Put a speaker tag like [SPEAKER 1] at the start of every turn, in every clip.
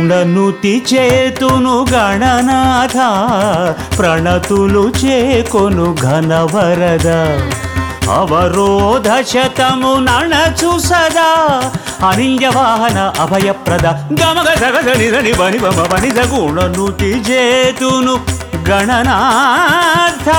[SPEAKER 1] గుణనుతి చేతును గణనాథ ప్రణతులు చేకొను ఘనవరద అవరోధ శతము నణచు సదా అనింజవాహన అభయప్రద గమగ సగ నిదని బని బమ బని గుణనుతి చేతును గణనాథ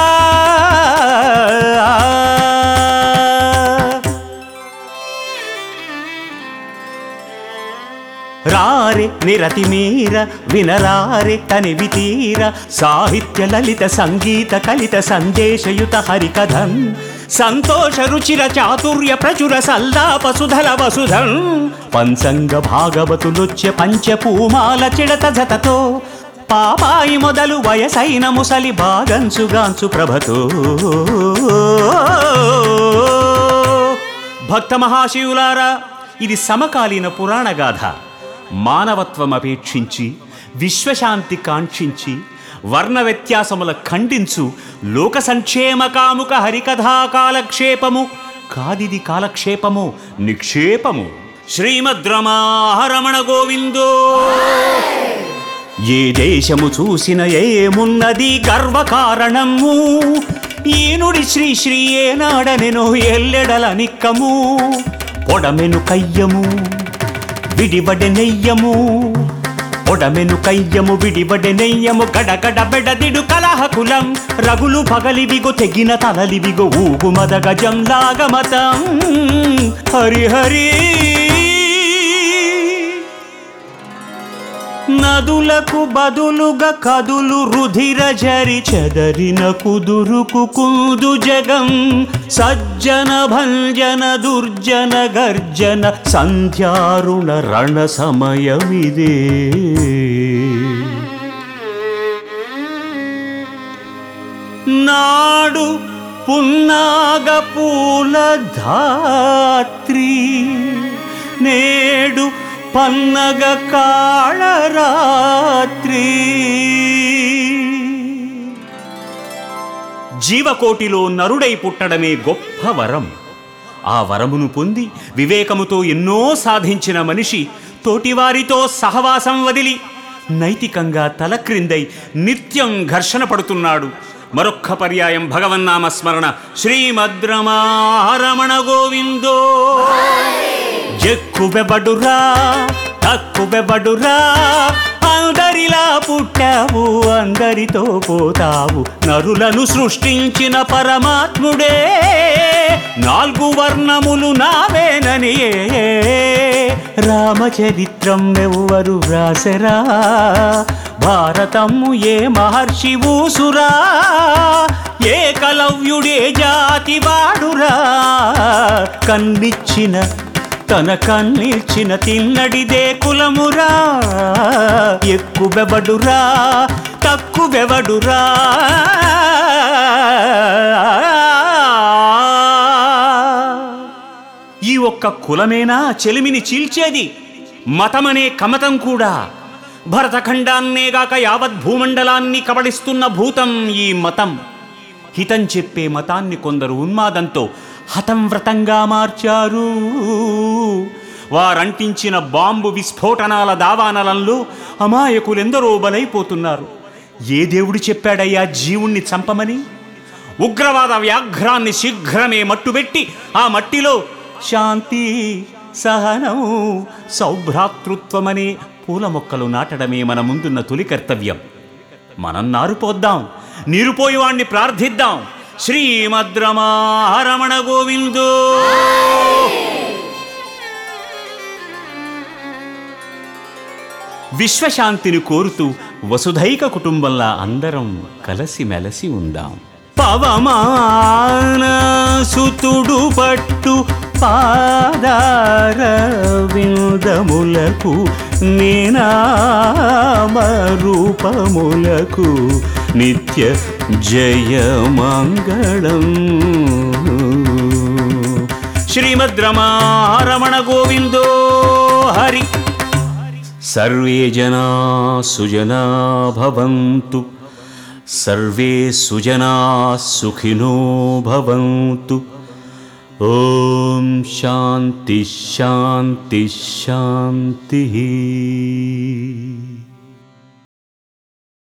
[SPEAKER 1] రారే నిరతి మీర వినరారే తనివి తీర సాహిత్య లలిత సంగీత కలిత సందేశయుత హరికథం సంతోష రుచిర చాతుర్య ప్రచుర సల్లాప సుధల వసుధం పంచంగ భాగవతులొచ్చ పంచపూమాల చిడత జతతో పాపాయి మొదలు వయసైన ముసలి బాగంచుగాంచు ప్రభతో భక్త మహాశివులారా ఇది సమకాలీన పురాణ గాథ మానవత్వం అపేక్షించి విశ్వశాంతి కాంక్షించి వర్ణ వ్యత్యాసముల ఖండించు లోక సంక్షేమ కాముక హరికథా కాలక్షేపము కాదిది కాలక్షేపము నిక్షేపము శ్రీమద్ రమారమణ గోవిందో ఏ దేశము చూసిన ఏమున్నది గర్వకారణము ఈనుడి శ్రీ శ్రీ ఏనాడనెను ఎల్లెడల నిక్కము పొడమెను కయ్యము విడిబడె నెయ్యము పొడమెను కయ్యము విడిబడె నెయ్యము గడగడ బెడదిడు కలహకులం రగులు పగలివిగో తెగిన తలలివిగో ఊగు మద గజం లాగమతం హరి హరి నదులకు బదులుగా కదులు రుధిర జరి చెదరిన కుదురుకు కుందు జగం సజ్జన భంజన దుర్జన గర్జన సంధ్యారుణ రణ సమయమిదే నాడు పున్నాగ పూల ధాత్రి నేడు పన్నగ కాళరాత్రి జీవకోటిలో నరుడై పుట్టడమే గొప్ప వరం ఆ వరమును పొంది వివేకముతో ఎన్నో సాధించిన మనిషి తోటివారితో సహవాసం వదిలి నైతికంగా తలక్రిందై నిత్యం ఘర్షణ పడుతున్నాడు మరొక్క పర్యాయం భగవన్నామ స్మరణ శ్రీమద్రమారమణ గోవిందో ఎక్కువెబడురా తక్కువెబడురా అందరిలా పుట్టావు అందరితో పోతావు నరులను సృష్టించిన పరమాత్ముడే నాలుగు వర్ణములు నావేనని రామచరిత్రం ఎవ్వరు వ్రాసరా భారతము ఏ మహర్షి ఊసురా ఏకలవ్యుడే జాతి వాడురా కన్నిచ్చిన తన కన్నిచ్చిన తిన్నడిదే కులమురా ఎక్కువెవడురా తక్కువెవడురా ఈ ఒక్క కులమేనా చెలిమిని చీల్చేది మతమనే కమతం కూడా భరతఖండాన్నేగాక యావత్ భూమండలాన్ని కబడిస్తున్న భూతం ఈ మతం హితం చెప్పే మతాన్ని కొందరు ఉన్మాదంతో హతం వ్రతంగా మార్చారు వారంటించిన బాంబు విస్ఫోటనాల దావానలంలో అమాయకులెందరో బలైపోతున్నారు ఏ దేవుడు చెప్పాడయ్యా జీవుణ్ణి చంపమని ఉగ్రవాద వ్యాఘ్రాన్ని శీఘ్రమే మట్టుబెట్టి ఆ మట్టిలో శాంతి సహనం సౌభ్రాతృత్వమనే పూల మొక్కలు నాటడమే మన ముందున్న తొలి కర్తవ్యం మనం నారుపోద్దాం నీరుపోయి వాణ్ణి ప్రార్థిద్దాం శ్రీమద్రమారమణ గోవిందో విశ్వశాంతిని కోరుతూ వసుధైక కుటుంబంలా అందరం కలసిమెలసి ఉందాం పవమాన సుతుడు పట్టు పాదార విందములకు రూపములకు నిత్య జయమంగళం శ్రీమద్రమారమణ గోవిందో హరి సర్వే జనా సుజనా భవంతు సర్వే సుజనా సుఖినో భవంతు ఓం శాంతి శాంతి శాంతి